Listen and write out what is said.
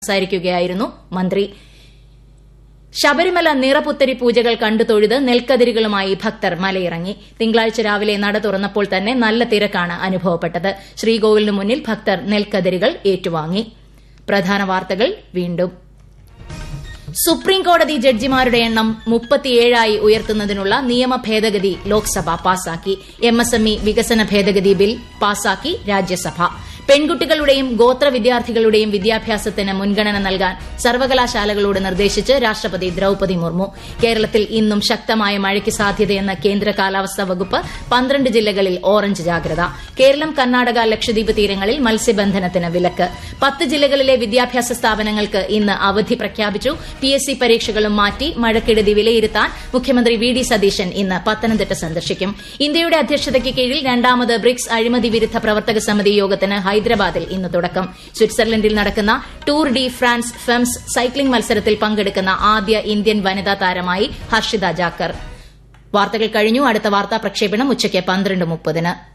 സംസാരിക്കുകയായിരുന്നു മന്ത്രി ശബരിമല നിറപുത്തരി പൂജകൾ കണ്ടു തൊഴുത് നെൽക്കതിരുകളുമായി ഭക്തർ മലയിറങ്ങി തിങ്കളാഴ്ച രാവിലെ നട തുറന്നപ്പോൾ തന്നെ നല്ല തിരക്കാണ് അനുഭവപ്പെട്ടത് ശ്രീകോവിലിന് മുന്നിൽ ഭക്തർ നെൽക്കതിരുകൾ ഏറ്റുവാങ്ങി പ്രധാന വാർത്തകൾ വീണ്ടും സുപ്രീംകോടതി ജഡ്ജിമാരുടെ എണ്ണം മുപ്പത്തിയേഴായി ഉയർത്തുന്നതിനുള്ള നിയമ ഭേദഗതി ലോക്സഭ പാസാക്കി എംഎസ്എംഇ വികസന ഭേദഗതി ബിൽ പാസാക്കി രാജ്യസഭ പെൺകുട്ടികളുടെയും ഗോത്ര വിദ്യാർത്ഥികളുടെയും വിദ്യാഭ്യാസത്തിന് മുൻഗണന നൽകാൻ സർവകലാശാലകളോട് നിർദ്ദേശിച്ച് രാഷ്ട്രപതി ദ്രൌപതി മുർമു കേരളത്തിൽ ഇന്നും ശക്തമായ മഴയ്ക്ക് സാധ്യതയെന്ന് കേന്ദ്ര കാലാവസ്ഥാ വകുപ്പ് പന്ത്രണ്ട് ജില്ലകളിൽ ഓറഞ്ച് ജാഗ്രത കേരളം കർണാടക ലക്ഷദ്വീപ് തീരങ്ങളിൽ മത്സ്യബന്ധനത്തിന് വിലക്ക് പത്ത് ജില്ലകളിലെ വിദ്യാഭ്യാസ സ്ഥാപനങ്ങൾക്ക് ഇന്ന് അവധി പ്രഖ്യാപിച്ചു പി എസ് സി പരീക്ഷകളും മാറ്റി മഴക്കെടുതി വിലയിരുത്താൻ മുഖ്യമന്ത്രി വി ഡി സതീശൻ ഇന്ന് പത്തനംതിട്ട സന്ദർശിക്കും ഇന്ത്യയുടെ അധ്യക്ഷതയ്ക്ക് കീഴിൽ രണ്ടാമത് ബ്രിക്സ് അഴിമതി വിരുദ്ധ പ്രവർത്തക സമിതി യോഗത്തിന് ഹൈദരാബാദിൽ ഇന്ന് തുടക്കം സ്വിറ്റ്സർലൻഡിൽ നടക്കുന്ന Tour de France Femmes cycling മത്സരത്തിൽ പങ്കെടുക്കുന്ന ആദ്യ ഇന്ത്യൻ വനിതാ താരമായി ഹർഷിത ജാക്കർ വാർത്തകൾ കഴിഞ്ഞു അടുത്ത വാർത്താ പ്രക്ഷേപണം ഉച്ചയ്ക്ക് പന്ത്രണ്ട് മുപ്പതിന്